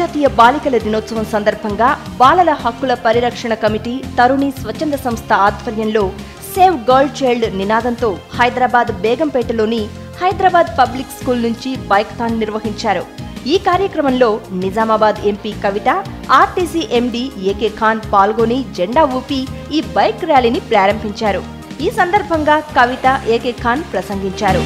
అంతర్జాతీయ బాలికల దినోత్సవం సందర్భంగా బాలల హక్కుల పరిరక్షణ కమిటీ తరుణి స్వచ్ఛంద సంస్థ ఆధ్వర్యంలో సేవ్ గర్ల్ చైల్డ్ నినాదంతో హైదరాబాద్ బేగంపేటలోని హైదరాబాద్ పబ్లిక్ స్కూల్ నుంచి బైక్ థాన్ నిర్వహించారు ఈ కార్యక్రమంలో Nizamabad MP Kavitha RTC MD A K Khan పాల్గొని జెండా ఊపి ఈ బైక్ ర్యాలీని ప్రారంభించారు ఈ సందర్భంగా కవిత ఏకే ఖాన్ ప్రసంగించారు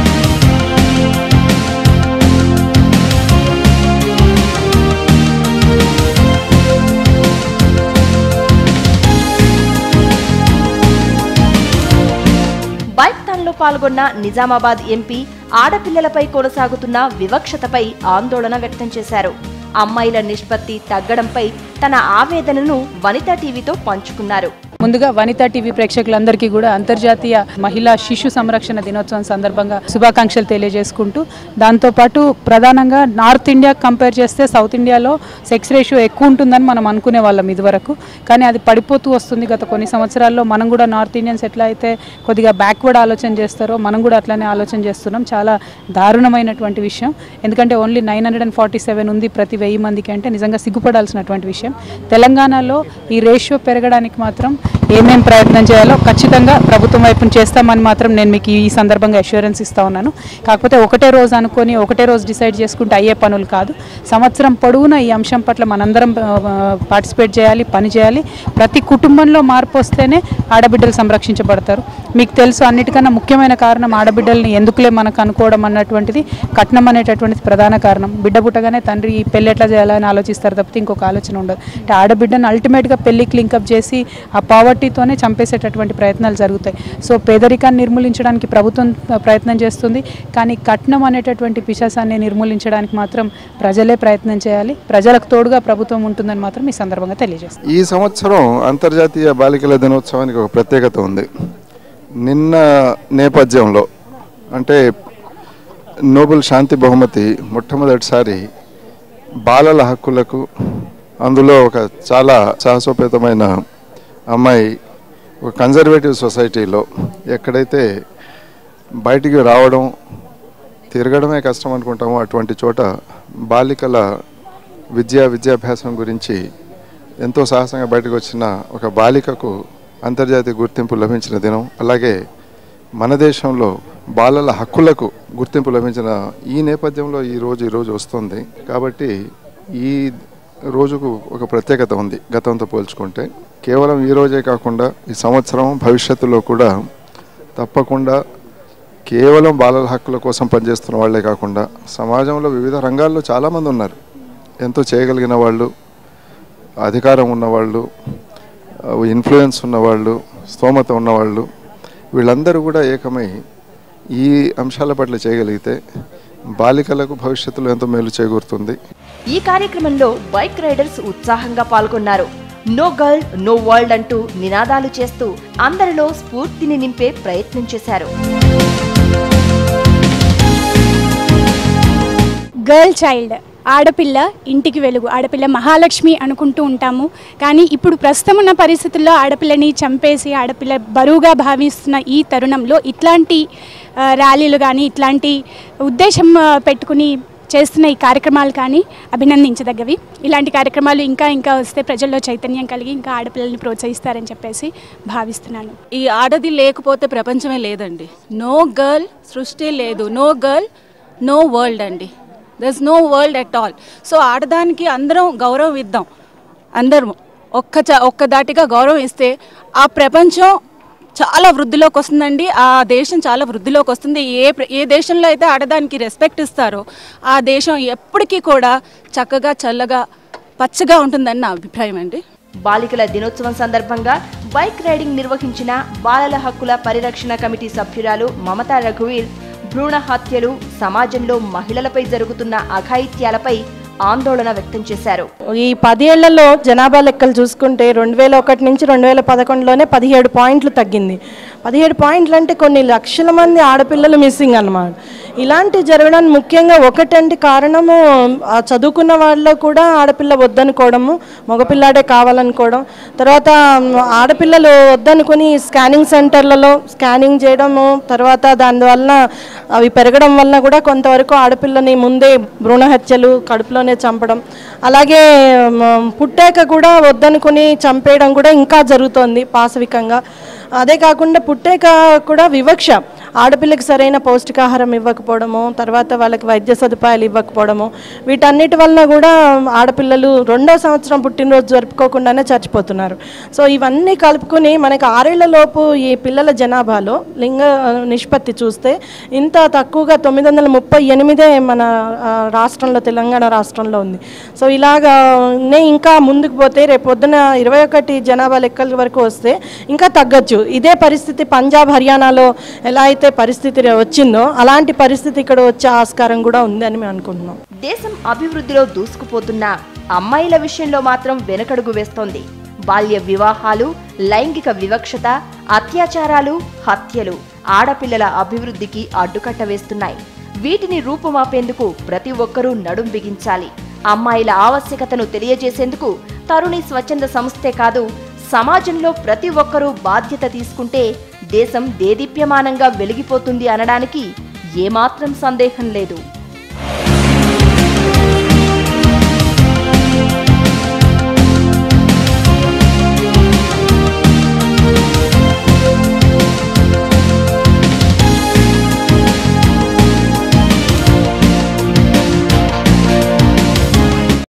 బైక్ థాన్లో పాల్గొన్న నిజామాబాద్ ఎంపీ ఆడపిల్లలపై కొనసాగుతున్న వివక్షతపై ఆందోళన వ్యక్తం చేశారు అమ్మాయిల నిష్పత్తి తగ్గడంపై తన ఆవేదనను వనితా టీవీతో పంచుకున్నారు ముందుగా వనితా టీవీ ప్రేక్షకులందరికీ కూడా అంతర్జాతీయ మహిళా శిశు సంరక్షణ దినోత్సవం సందర్భంగా శుభాకాంక్షలు తెలియజేసుకుంటూ దాంతోపాటు ప్రధానంగా నార్త్ ఇండియా కంపేర్ చేస్తే సౌత్ ఇండియాలో సెక్స్ రేషియో ఎక్కువ ఉంటుందని మనం అనుకునే వాళ్ళం ఇదివరకు కానీ అది పడిపోతూ వస్తుంది గత కొన్ని సంవత్సరాల్లో మనం కూడా నార్త్ ఇండియన్స్ ఎట్లా అయితే కొద్దిగా బ్యాక్వర్డ్ ఆలోచన చేస్తారో మనం కూడా అట్లానే ఆలోచన చేస్తున్నాం చాలా దారుణమైనటువంటి విషయం ఎందుకంటే only nine hundred and forty seven ఉంది ప్రతి వెయ్యి మందికి అంటే నిజంగా సిగ్గుపడాల్సినటువంటి విషయం తెలంగాణలో ఈ రేషియో పెరగడానికి మాత్రం ఏమేం ప్రయత్నం చేయాలో ఖచ్చితంగా ప్రభుత్వం వైపున చేస్తామని మాత్రం నేను మీకు ఈ సందర్భంగా అష్యూరెన్స్ ఇస్తా ఉన్నాను కాకపోతే ఒకటే రోజు అనుకొని ఒకటే రోజు డిసైడ్ చేసుకుంటే అయ్యే పనులు కాదు సంవత్సరం పొడవునా ఈ అంశం పట్ల మనందరం పార్టిసిపేట్ చేయాలి పని చేయాలి ప్రతి కుటుంబంలో మార్పు వస్తేనే ఆడబిడ్డలు సంరక్షించబడతారు మీకు తెలుసు అన్నిటికన్నా ముఖ్యమైన కారణం ఆడబిడ్డల్ని ఎందుకులే మనకు అనుకోవడం అన్నటువంటిది కట్నం అనేటటువంటిది ప్రధాన కారణం బిడ్డ పుట్టగానే తండ్రి ఈ పెళ్ళి ఎట్లా చేయాలని ఆలోచిస్తారు తప్పితే ఇంకొక ఆలోచన ఉండదు అంటే ఆడబిడ్డను అల్టిమేట్గా పెళ్ళికి లింకప్ చేసి ఆ పావర్టీతోనే చంపేసేటటువంటి ప్రయత్నాలు జరుగుతాయి సో పేదరికాన్ని నిర్మూలించడానికి ప్రభుత్వం ప్రయత్నం చేస్తుంది కానీ కట్నం అనేటటువంటి పిశాసాన్ని నిర్మూలించడానికి మాత్రం ప్రజలే ప్రయత్నం చేయాలి ప్రజలకు తోడుగా ప్రభుత్వం ఉంటుందని మాత్రం ఈ సందర్భంగా తెలియజేస్తుంది ఈ సంవత్సరం అంతర్జాతీయ బాలికల దినోత్సవానికి ఒక ప్రత్యేకత ఉంది నిన్న నేపథ్యంలో అంటే నోబెల్ శాంతి బహుమతి మొట్టమొదటిసారి బాలల హక్కులకు అందులో ఒక చాలా సాహసోపేతమైన అమ్మాయి ఒక కన్జర్వేటివ్ సొసైటీలో ఎక్కడైతే బయటికి రావడం తిరగడమే కష్టం అనుకుంటామో అటువంటి చోట బాలికల విద్యా విద్యాభ్యాసం గురించి ఎంతో సాహసంగా బయటకు వచ్చిన ఒక బాలికకు అంతర్జాతీయ గుర్తింపు లభించిన దినం అలాగే మన దేశంలో బాలల హక్కులకు గుర్తింపు లభించిన ఈ నేపథ్యంలో ఈ రోజు ఈ రోజు వస్తుంది కాబట్టి ఈ రోజుకు ఒక ప్రత్యేకత ఉంది గతంతో పోల్చుకుంటే కేవలం ఈ రోజే కాకుండా ఈ సంవత్సరం భవిష్యత్తులో కూడా తప్పకుండా కేవలం బాలల హక్కుల కోసం పనిచేస్తున్న వాళ్ళే కాకుండా సమాజంలో వివిధ రంగాల్లో చాలామంది ఉన్నారు ఎంతో చేయగలిగిన వాళ్ళు అధికారం ఉన్నవాళ్ళు ఇన్ఫ్లుయెన్స్ ఉన్నవాళ్ళు స్తోమత ఉన్నవాళ్ళు వీళ్ళందరూ కూడా ఏకమై ఈ అంశాల పట్ల చేయగలిగితే బాలికలకు భవిష్యత్తులో ఎంతో మేలు చేకూరుతుంది ఈ కార్యక్రమంలో బైక్ రైడర్స్ ఉత్సాహంగా పాల్గొన్నారు నో గర్ల్ నో వరల్డ్ అంటూ నినాదాలు చేస్తూ అందరిలో స్ఫూర్తిని నింపే ప్రయత్నం చేశారు గర్ల్ చైల్డ్ ఆడపిల్ల ఇంటికి వెలుగు ఆడపిల్ల మహాలక్ష్మి అనుకుంటూ ఉంటాము కానీ ఇప్పుడు ప్రస్తుతం ఉన్న పరిస్థితుల్లో ఆడపిల్లని చంపేసి ఆడపిల్ల బరువుగా భావిస్తున్న ఈ తరుణంలో ఇట్లాంటి ఆ, ర్యాలీలు కానీ ఇట్లాంటి ఉద్దేశం ఆ, పెట్టుకుని చేస్తున్న ఈ కార్యక్రమాలు కానీ అభినందించదగ్గవి ఇలాంటి కార్యక్రమాలు ఇంకా ఇంకా వస్తే ప్రజల్లో చైతన్యం కలిగి ఇంకా ఆడపిల్లల్ని ప్రోత్సహిస్తారని చెప్పేసి భావిస్తున్నాను ఈ ఆడది లేకపోతే ప్రపంచమే లేదండి నో గర్ల్ సృష్టి లేదు నో గర్ల్ నో వరల్డ్ అండి thus no world at all so ఆడదానికి అందరం గౌరవం ఇద్దాం అందరం ఒక్క చ ఒక్క దాటిగా గౌరవం ఇస్తే ఆ ప్రపంచం చాలా వృద్ధిలోకి వస్తుందండి ఆ దేశం చాలా వృద్ధిలోకి వస్తుంది ఏ ప్ర- ఏ దేశంలో అయితే ఆడదానికి రెస్పెక్ట్ ఇస్తారో ఆ దేశం ఎప్పటికీ కూడా చక్కగా చల్లగా పచ్చగా ఉంటుందని నా అభిప్రాయం అండి బాలికల దినోత్సవం సందర్భంగా బైక్ రైడింగ్ నిర్వహించిన బాలల హక్కుల పరిరక్షణ కమిటీ సభ్యురాలు మమతా రఘువీర్ భ్రూణ హత్యలు సమాజంలో మహిళలపై జరుగుతున్న అఘాయిత్యాలపై ఆందోళన వ్యక్తం చేశారు ఈ పదేళ్లలో జనాభా లెక్కలు చూసుకుంటే రెండు వేల ఒకటి నుంచి రెండు వేల పదకొండులోనే పదిహేడు పాయింట్లు తగ్గింది పదిహేడు పాయింట్లు అంటే కొన్ని లక్షల మంది ఆడపిల్లలు మిస్సింగ్ అన్నమాట ఇలాంటి జరగడానికి ముఖ్యంగా ఒకటంటే కారణము ఆ చదువుకున్న వాళ్ళలో కూడా ఆడపిల్ల వద్దనుకోవడము మగపిల్లాడే కావాలనుకోవడం తర్వాత మ్, ఆడపిల్లలు వద్దనుకొని స్కానింగ్ సెంటర్లలో స్కానింగ్ చేయడము తర్వాత దానివల్ల అవి పెరగడం వలన కూడా కొంతవరకు ఆడపిల్లని ముందే భ్రూణ హత్యలు కడుపులోనే చంపడం అలాగే మ్, పుట్టాక కూడా వద్దనుకొని చంపేయడం కూడా ఇంకా జరుగుతోంది పాశవికంగా అదే కాకుండా పుట్టాక కూడా వివక్ష ఆడపిల్లకి సరైన పౌష్టికాహారం ఇవ్వకపోవడము తర్వాత వాళ్ళకి వైద్య సదుపాయాలు ఇవ్వకపోవడము వీటన్నిటి వలన కూడా ఆడపిల్లలు రెండో సంవత్సరం పుట్టినరోజు జరుపుకోకుండానే చచ్చిపోతున్నారు సో ఇవన్నీ కలుపుకొని మనకి ఆరేళ్ల లోపు ఈ పిల్లల జనాభాలో లింగ ఆ, నిష్పత్తి చూస్తే ఇంత తక్కువగా తొమ్మిది వందల ముప్పై ఎనిమిదే మన ఆ, రాష్ట్రంలో తెలంగాణ రాష్ట్రంలో ఉంది సో ఇలాగా నే ఇంకా ముందుకు పోతే రేపు పొద్దున ఇరవై ఒకటి జనాభా లెక్కల వరకు వస్తే ఇంకా తగ్గచ్చు ఇదే పరిస్థితి పంజాబ్ హర్యానాలో ఎలా అయితే పరిస్థితి వచ్చిందో అలాంటి పరిస్థితి ఇక్కడ వచ్చే ఆస్కారం కూడా ఉంది అని మేము అనుకుంటున్నాం దేశం అభివృద్ధిలో దూసుకుపోతున్న అమ్మాయిల విషయంలో మాత్రం వెనకడుగు వేస్తోంది బాల్య వివాహాలు లైంగిక వివక్షత అత్యాచారాలు హత్యలు ఆడపిల్లల అభివృద్ధికి అడ్డుకట్ట వేస్తున్నాయి వీటిని రూపుమాపేందుకు ప్రతి ఒక్కరూ నడుం బిగించాలి అమ్మాయిల ఆవశ్యకతను తెలియజేసేందుకు తరుణి స్వచ్ఛంద సంస్థే కాదు సమాజంలో ప్రతి ఒక్కరూ బాధ్యత తీసుకుంటే దేశం దేదీప్యమానంగా వెలిగిపోతుంది అనడానికి ఏమాత్రం సందేహం లేదు